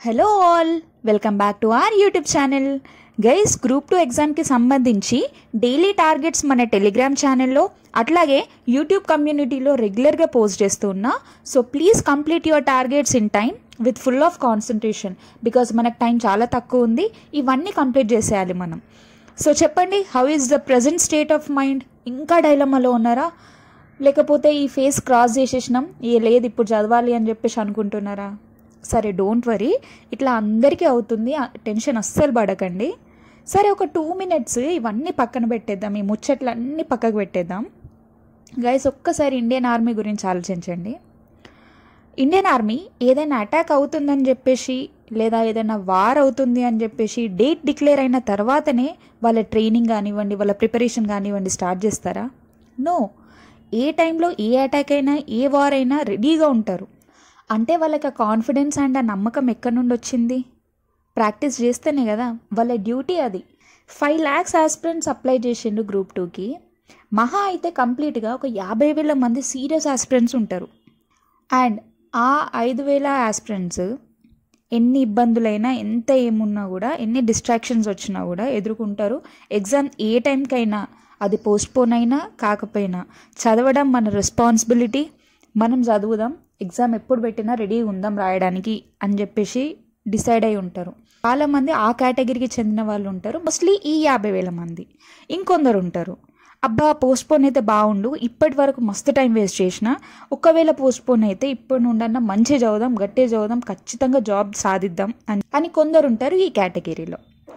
Hello all welcome back to our YouTube channel guys group two ఎగ్జామ్కి సంబంధించి daily targets మన Telegram ఛానల్లో అట్లాగే యూట్యూబ్ కమ్యూనిటీలో రెగ్యులర్గా పోస్ట్ చేస్తూ ఉన్నా so please complete your targets in time with full of concentration because మనకు టైం చాలా తక్కువ ఉంది ఇవన్నీ కంప్లీట్ చేసేయాలి మనం సో చెప్పండి how is the present state of mind ఇంకా డైలమాలో ఉన్నారా లేకపోతే ఈ ఫేస్ క్రాస్ చేసేసినాం ఏ లేదు ఇప్పుడు చదవాలి అని చెప్పేసి అనుకుంటున్నారా సరే డోంట్ వరీ ఇట్లా అందరికీ అవుతుంది ఆ టెన్షన్ అస్సలు పడకండి సరే ఒక టూ మినిట్స్ ఇవన్నీ పక్కన పెట్టేద్దాం ఈ ముచ్చట్లన్నీ పక్కకు పెట్టేద్దాం గైస్ ఒక్కసారి ఇండియన్ ఆర్మీ గురించి ఆలోచించండి ఇండియన్ ఆర్మీ ఏదైనా అటాక్ అవుతుందని చెప్పేసి లేదా ఏదైనా వార్ అవుతుంది అని చెప్పేసి డేట్ డిక్లేర్ అయిన తర్వాతనే వాళ్ళ ట్రైనింగ్ కానివ్వండి వాళ్ళ ప్రిపరేషన్ కానివ్వండి స్టార్ట్ చేస్తారా నో ఏ టైంలో ఏ అటాక్ అయినా ఏ వార్ అయినా రెడీగా ఉంటారు అంటే వాళ్ళకి ఆ కాన్ఫిడెన్స్ అండ్ ఆ నమ్మకం ఎక్కడి నుండి వచ్చింది ప్రాక్టీస్ చేస్తేనే కదా వాళ్ళ డ్యూటీ అది ఫైవ్ ల్యాక్స్ ఆస్పిరెంట్స్ అప్లై చేసిండు గ్రూప్ టూకి మహా అయితే కంప్లీట్గా ఒక యాభై వేల మంది సీరియస్ ఆస్పిరెంట్స్ ఉంటారు అండ్ ఆ ఐదు వేల ఆస్పిరెంట్స్ ఎన్ని ఇబ్బందులైనా ఎంత ఏమున్నా కూడా ఎన్ని డిస్ట్రాక్షన్స్ వచ్చినా కూడా ఎదుర్కొంటారు ఎగ్జామ్ ఏ టైంకైనా అది పోస్ట్పోన్ అయినా కాకపోయినా చదవడం మన రెస్పాన్సిబిలిటీ మనం చదువుదాం ఎగ్జామ్ ఎప్పుడు పెట్టినా రెడీ ఉందాం రాయడానికి అని చెప్పేసి డిసైడ్ అయి ఉంటారు చాలామంది ఆ కేటగిరీకి చెందిన వాళ్ళు ఉంటారు మోస్ట్లీ ఈ యాభై వేల మంది ఇంకొందరు ఉంటారు అబ్బా పోస్ట్పోన్ అయితే బాగుండు ఇప్పటి వరకు మస్తు టైం వేస్ట్ చేసిన ఒకవేళ పోస్ట్పోన్ అయితే ఇప్పటి నుండన్నా మంచి చదువుదాం గట్టిగా చదువుదాం ఖచ్చితంగా జాబ్ సాధిద్దాం అని అని కొందరు ఉంటారు ఈ కేటగిరీలో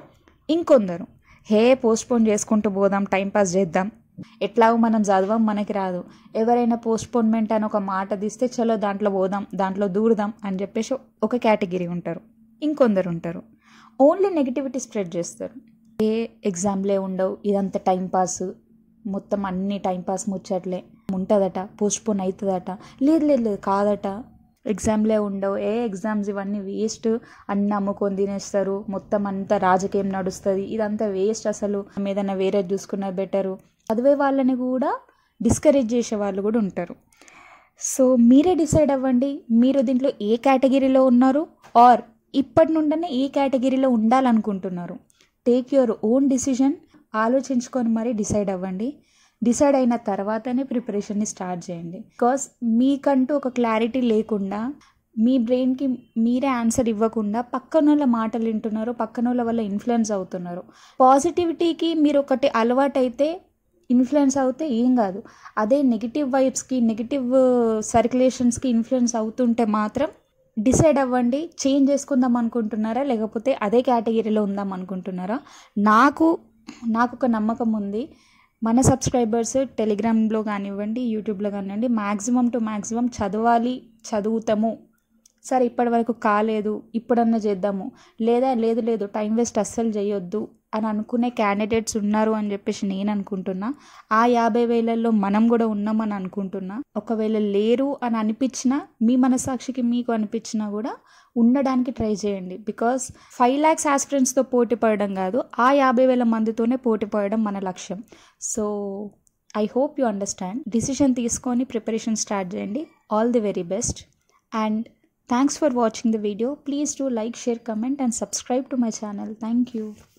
ఇంకొందరు హే పోస్ట్పోన్ చేసుకుంటూ పోదాం టైం పాస్ చేద్దాం ఎట్లాగో మనం చదవం మనకి రాదు ఎవరైనా పోస్ట్పోన్మెంట్ అని ఒక మాట తీస్తే చలో దాంట్లో పోదాం దాంట్లో దూరుదాం అని చెప్పేసి ఒక కేటగిరీ ఉంటారు ఇంకొందరు ఉంటారు ఓన్లీ నెగిటివిటీ స్ప్రెడ్ చేస్తారు ఏ ఎగ్జామ్లే ఉండవు ఇదంతా టైం పాస్ మొత్తం అన్ని టైం పాస్ ముచ్చట్లే ఉంటుందట పోస్ట్పోన్ అవుతుందట లేదు లేదు లేదు కాదట ఎగ్జామ్లే ఉండవు ఏ ఎగ్జామ్స్ ఇవన్నీ వేస్ట్ అన్ని అమ్ముకొని తినేస్తారు మొత్తం అంతా రాజకీయం నడుస్తుంది ఇదంతా వేస్ట్ అసలు ఏదైనా వేరే చూసుకున్నది బెటరు చదివే వాళ్ళని కూడా డిస్కరేజ్ చేసే వాళ్ళు కూడా ఉంటారు సో మీరే డిసైడ్ అవ్వండి మీరు దీంట్లో ఏ కేటగిరీలో ఉన్నారు ఆర్ ఇప్పటి నుండనే ఏ కేటగిరీలో ఉండాలనుకుంటున్నారు టేక్ యువర్ ఓన్ డిసిజన్ ఆలోచించుకొని మరీ డిసైడ్ అవ్వండి డిసైడ్ అయిన తర్వాతనే ప్రిపరేషన్ని స్టార్ట్ చేయండి బికాస్ మీకంటూ ఒక క్లారిటీ లేకుండా మీ బ్రెయిన్కి మీరే ఆన్సర్ ఇవ్వకుండా పక్కన వాళ్ళ మాటలు వింటున్నారు పక్కన వాళ్ళ వల్ల ఇన్ఫ్లుయెన్స్ అవుతున్నారు పాజిటివిటీకి మీరు ఒకటి అలవాటైతే ఇన్ఫ్లుయెన్స్ అవుతే ఏం కాదు అదే నెగిటివ్ వైబ్స్కి నెగిటివ్ సర్క్యులేషన్స్కి ఇన్ఫ్లుయెన్స్ అవుతుంటే మాత్రం డిసైడ్ అవ్వండి చేంజ్ చేసుకుందాం అనుకుంటున్నారా లేకపోతే అదే కేటగిరీలో ఉందాం అనుకుంటున్నారా నాకు నాకు ఒక నమ్మకం ఉంది మన సబ్స్క్రైబర్స్ టెలిగ్రామ్లో కానివ్వండి యూట్యూబ్లో కానివ్వండి మ్యాక్సిమం టు మ్యాక్సిమం చదవాలి చదువుతాము సరే ఇప్పటి వరకు కాలేదు ఇప్పుడన్నా చేద్దాము లేదా లేదు లేదు టైం వేస్ట్ అస్సలు చేయొద్దు అని అనుకునే క్యాండిడేట్స్ ఉన్నారు అని చెప్పేసి నేను అనుకుంటున్నా ఆ యాభై వేలల్లో మనం కూడా ఉన్నామని అనుకుంటున్నా ఒకవేళ లేరు అని అనిపించినా మీ మనసాక్షికి మీకు అనిపించినా కూడా ఉండడానికి ట్రై చేయండి బికాస్ ఫైవ్ ల్యాక్స్ ఆస్పిరెంట్స్తో పోటీ పడడం కాదు ఆ యాభై వేల మందితోనే పోటీ పడడం మన లక్ష్యం so I hope you understand decision తీసుకొని ప్రిపరేషన్ స్టార్ట్ చేయండి all the very best and thanks for watching the video. Please do like, share, comment and subscribe to my channel. Thank you.